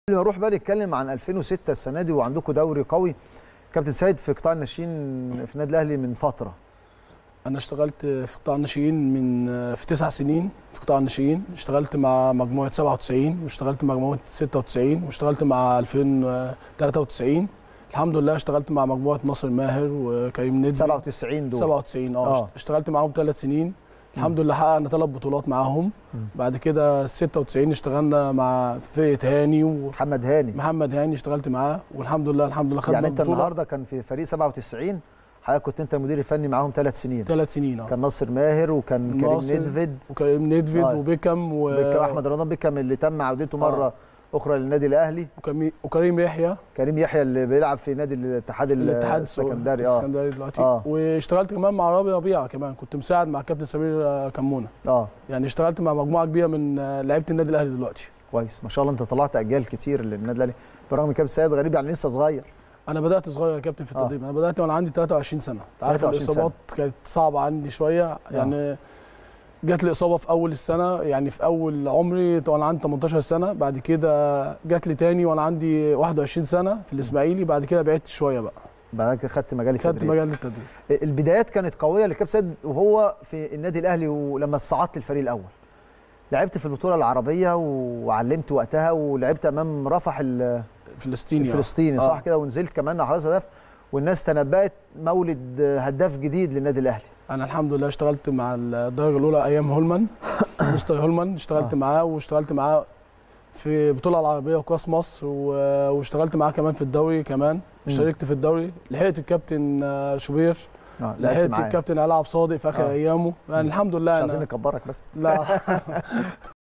قبل ما نروح بقى نتكلم عن 2006 السنه دي وعندكم دوري قوي كابتن سيد في قطاع الناشئين في النادي الاهلي من فتره انا اشتغلت في قطاع الناشئين من في تسع سنين في قطاع الناشئين اشتغلت مع مجموعه 97 واشتغلت مع مجموعه 96 واشتغلت مع 2093 الحمد لله اشتغلت مع مجموعه ناصر ماهر وكريم ندبي 97 دول 97 اه آه. اشتغلت معاهم ثلاث سنين الحمد لله حققنا ثلاث بطولات معاهم مم. بعد كده 96 اشتغلنا مع فرقه هاني محمد هاني ومحمد هاني اشتغلت معاه والحمد لله الحمد لله خدنا يعني انت البطوله النهارده كان في فريق 97 حضرتك كنت انت المدير الفني معاهم ثلاث سنين ثلاث سنين اه كان ناصر ماهر وكان كريم ناصر ندفد وكريم ندفيد آه. وبيكم و... بيكم احمد رمضان بيكم اللي تم عودته مره آه. اخرى للنادي الاهلي وكمي- وكريم يحيى كريم يحيى اللي بيلعب في نادي الاتحاد الاتحاد السعودي السكندري اه السكندري دلوقتي آه. واشتغلت كمان مع رامي ربيعه كمان كنت مساعد مع كابتن سمير آه، كمونه اه يعني اشتغلت مع مجموعه كبيره من آه، لعيبه النادي الاهلي دلوقتي كويس ما شاء الله انت طلعت اجيال كتير للنادي الاهلي برغم كابتن سيد غريب يعني لسه صغير انا بدات صغير يا كابتن في آه. التدريب انا بدات وانا عندي 23 سنه انت عارف 23 سنة. الاصابات كانت صعبه عندي شويه يعني جات لي اصابه في اول السنه يعني في اول عمري وانا عندي 18 سنه بعد كده جات لي تاني وانا عندي 21 سنه في الاسماعيلي بعد كده بعدت شويه بقى بعد كده خدت مجال خدت التدريب مجال التدريب البدايات كانت قويه لكابتن سيد وهو في النادي الاهلي ولما صعدت الفريق الاول لعبت في البطوله العربيه وعلمت وقتها ولعبت امام رفح ال- فلسطيني آه. الفلسطيني صح آه. كده ونزلت كمان حراس هدف والناس تنبأت مولد هداف جديد للنادي الاهلي انا الحمد لله اشتغلت مع الدرجه الاولى ايام هولمان مستر هولمان اشتغلت آه. معاه واشتغلت معاه في البطوله العربيه وكاس مصر و- واشتغلت معاه كمان في الدوري كمان شاركت في الدوري لحقت الكابتن آه، شوبير آه، لعبت لحقت معاه الكابتن علاء عبد صادق في اخر آه. ايامه يعني الحمد مش لله عايزين أنا نكبرك بس لا